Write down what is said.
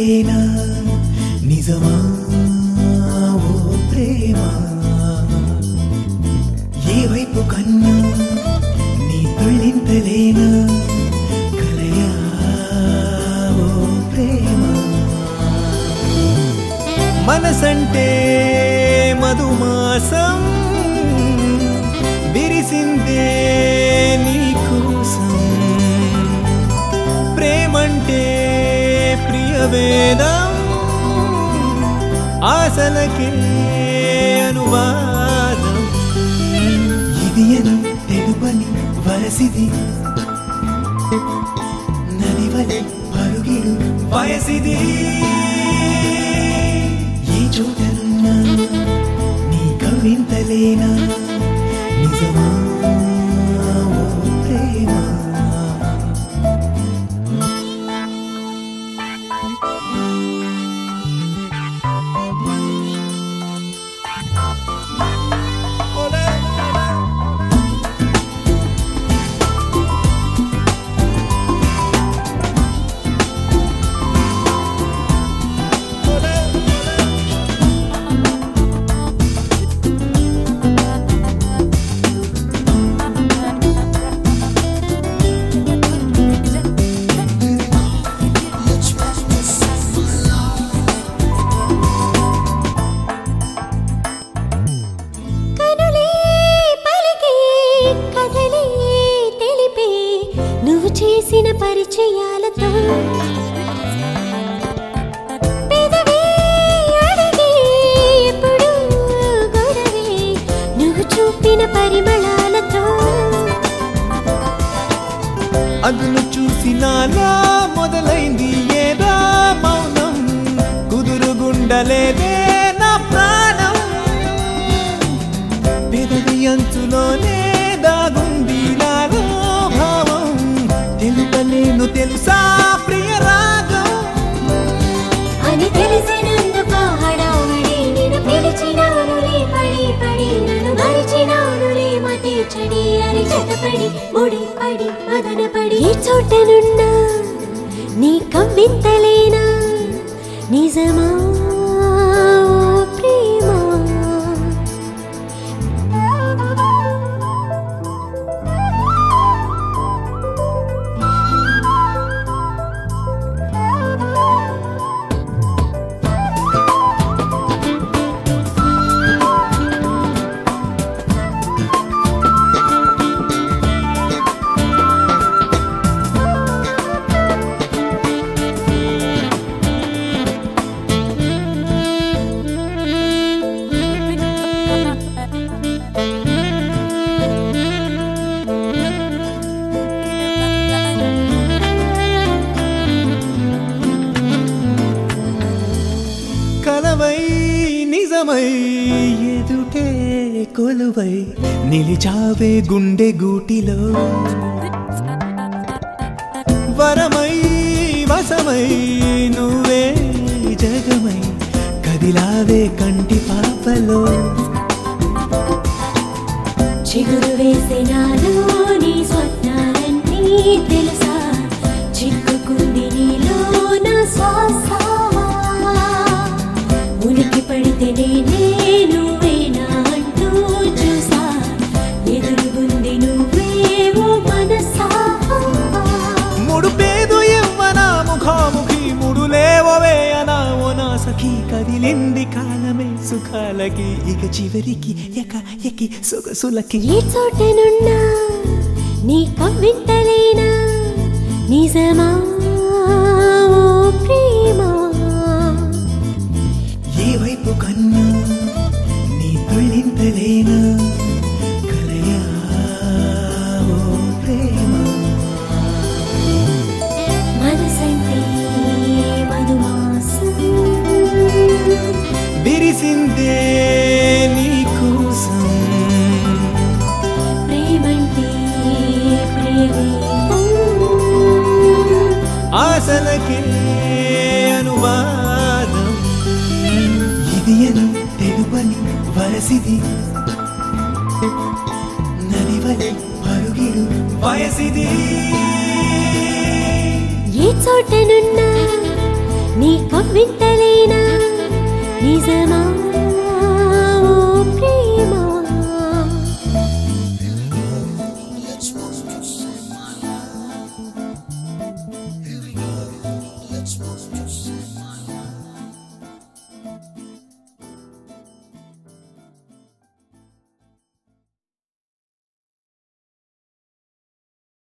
కవ్వింతలేనా నిజమా ఓ ప్రేమ ఏ వైపు కన్నా నీ తొళ్ళింతలేనా కలయా ఓ ప్రేమ మనసంటే మధుమాసం విరిసిందే నీకోసం ప్రేమంటే ప్రియవేదం ఆశలకే అనువాదం ఇది అని తెలుపని వరసిది నదివలి పరుగిడు వయసిది ఏ చోటనున్నా నీ కవింతలేనా నిజమా ఓ ప్రేమ కనులే పలికే కథలే తెలిపే నువ్వు చేసిన పరిచయాలతో పెదవే అడిగే ఎప్పుడు గొడవే నువ్వు చూపిన పరిమళాలతో అందును చూసి నాలా మొదలైంది ఏదా మౌనం కుదురుగుండలేదే నా ప్రాణం పెదవి అంచులోనే దాగుంది నాలో భావం తెలుపలేను తెలుసా ప్రియ రాగం అని తెలిసినందుకు హడావుడి నేను పిలిచినానులే పడి పడి నన్ను మరిచినానులే మతి చెడి అని చెతపడి ముడి పడి మదన పడి ఈ చోటనున్నా నీ కవ్వింతలేనా నిజమా ఓ ప్రేమ కలవై నిజమై ఎదుటే కొలువై నిలిచావే గుండె గూటిలో వరమై వసమై నువ్వే జగమై కదిలావే కంటి పాపలో చిగురు వేసినాలో నీ స్వప్నాలన్నీ తెలుసా చిక్కుకుంది నీలో నా శ్వాస ఉనికి పడితే నేనే నువ్వేనా అంటూ చూసా ఎదురుగుంది నువ్వేమో మనసా ముడుపేదు ఇవ్వన ముఖాముఖి ముడులేవవే అనా ఓ నా సఖీ కదిలింది కాలమే సుఖాలకి ఇక చివరికి ఎక ఎకి సొగసులకి ఏ చోటనున్నా నీ కవ్వింతలేనా నిజమా ఓ ప్రేమ ఏ వైపు కన్నా నీ తొళ్ళింతలేనా కలయా ఓ ప్రేమ మనసంటే మధుమాసం విరిసిందే నీకోసం ప్రేమంటే ప్రియవేదం ఆశలకే అనువాదం ఇది అని తెలుపని వరసిది నదివలి పరుగిడు వయసిది ఏ చోటనున్నా నీ కవ్వింతలేనా నిజమా